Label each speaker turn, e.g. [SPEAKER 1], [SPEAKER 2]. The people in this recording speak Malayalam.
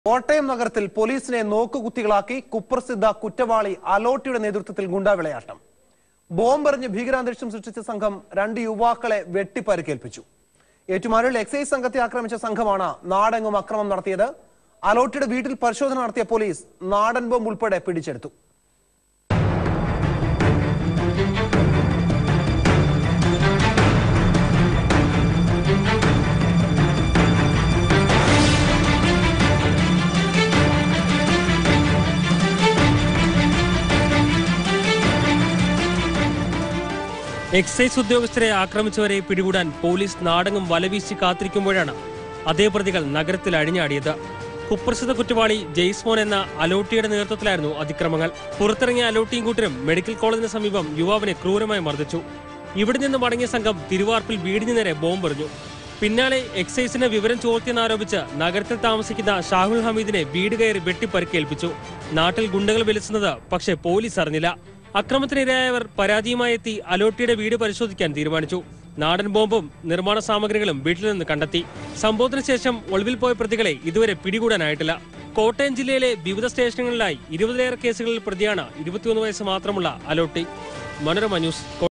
[SPEAKER 1] കോട്ടയം നഗരത്തിൽ പോലീസിനെ നോക്കുകുത്തികളാക്കി കുപ്രസിദ്ധ കുറ്റവാളി അലോട്ടിയുടെ നേതൃത്വത്തിൽ ഗുണ്ടാവിളയാട്ടം ബോംബെറിഞ്ഞ് ഭീകരാന്തരീക്ഷം സൃഷ്ടിച്ച സംഘം രണ്ട് യുവാക്കളെ വെട്ടിപ്പരിക്കേൽപ്പിച്ചു ഏറ്റുമാനൂരിൽ എക്സൈസ് സംഘത്തെ ആക്രമിച്ച സംഘമാണ് നാടെങ്ങും അക്രമം നടത്തിയത് അലോട്ടിയുടെ വീട്ടിൽ പരിശോധന നടത്തിയ പോലീസ് നാടൻ ബോംബ് ഉൾപ്പെടെ പിടിച്ചെടുത്തു
[SPEAKER 2] എക്സൈസ് ഉദ്യോഗസ്ഥരെ ആക്രമിച്ചവരെ പിടികൂടാൻ പോലീസ് നാടകം വലവീശി കാത്തിരിക്കുമ്പോഴാണ് അതേ പ്രതികൾ നഗരത്തിൽ അഴിഞ്ഞാടിയത് കുപ്രസിദ്ധ കുറ്റവാളി ജെയ്സ്മോൻ എന്ന അലോട്ടിയുടെ നേതൃത്വത്തിലായിരുന്നു അതിക്രമങ്ങൾ പുറത്തിറങ്ങിയ അലോട്ടിയും കൂട്ടരും മെഡിക്കൽ കോളേജിന് സമീപം യുവാവിനെ ക്രൂരമായി മർദ്ദിച്ചു ഇവിടെ നിന്ന് മടങ്ങിയ സംഘം തിരുവാർപ്പിൽ വീടിന് നേരെ ബോംബെറിഞ്ഞു പിന്നാലെ എക്സൈസിന് വിവരം ചോർത്തിയെന്നാരോപിച്ച് നഗരത്തിൽ താമസിക്കുന്ന ഷാഹുൽ ഹമീദിനെ വീട് കയറി വെട്ടിപ്പരിക്കേൽപ്പിച്ചു നാട്ടിൽ ഗുണ്ടകൾ വിളിച്ചുന്നത് പക്ഷേ പോലീസ് അറിഞ്ഞില്ല അക്രമത്തിനിരയായവർ പരാതിയുമായി എത്തി അലോട്ടിയുടെ വീട് പരിശോധിക്കാൻ തീരുമാനിച്ചു നാടൻ ബോംബും നിർമ്മാണ സാമഗ്രികളും വീട്ടിൽ നിന്ന് കണ്ടെത്തി സംഭവത്തിന് ശേഷം ഒളിവിൽ പോയ പ്രതികളെ ഇതുവരെ പിടികൂടാനായിട്ടില്ല കോട്ടയം ജില്ലയിലെ വിവിധ സ്റ്റേഷനുകളിലായി ഇരുപതിലേറെ കേസുകളിൽ പ്രതിയാണ് ഇരുപത്തിയൊന്ന് വയസ്സ് മാത്രമുള്ള അലോട്ടി മനോരമ ന്യൂസ്